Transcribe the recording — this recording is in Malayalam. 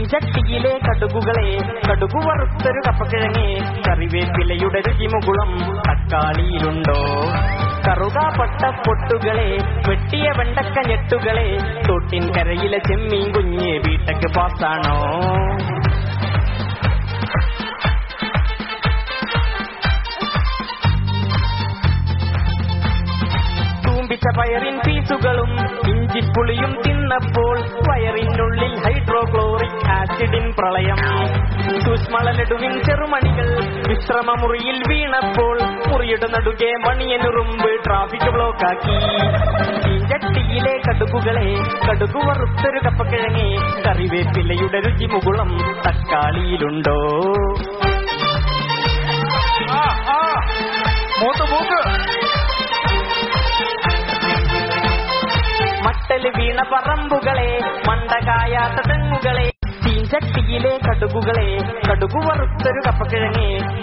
ചീഞ്ചട്ടിയിലെ കടുകുകളെ കടുകു വറുത്തൊരു കപ്പക്കിഴങ്ങെ കറിവേപ്പിലയുടെ രുചിമുകുളം തക്കാളിയിലുണ്ടോ കറുകാപ്പട്ട പൊട്ടുകളെ വെട്ടിയ വെണ്ടക്ക ഞെട്ടുകളെ തൊട്ടിൻ കരയിലെ ചെമ്മീൻ കുഞ്ഞ് വീട്ടക്ക് പാസാണോ തൂമ്പിച്ച പയറിൻ പീസുകളും ഇഞ്ചിപ്പുളിയും തിന്നപ്പോൾ വയറിനുള്ളിൽ ഹൈഡ്രോക്ലോറിക് ആസിഡിൻ പ്രളയം സൂക്ഷ്മളലടുവിൻ ചെറുമണികൾ വിശ്രമമുറിയിൽ വീണപ്പോൾ മുറിയുടെ നടുകെ മണിയനുറുമ്പ് ട്രാഫിക് ബ്ലോക്കാക്കി ചീഞ്ചട്ടിയിലെ കടുകുകളെ കടുകു വറുത്തൊരു കപ്പക്കിഴങ്ങെ കറിവേപ്പിലയുടെ രുചിമുകുളം തക്കാളിയിലുണ്ടോ ആ ആ മൂത്ത് മൂക്ക് മട്ടല് വീണ പറമ്പുകളെ മണ്ടകായാത്ത തെങ്ങുകളെ ചീഞ്ചട്ടിയിലെ കടുകുകളെ കടുകു വറുത്തൊരു കപ്പക്കിഴങ്ങെ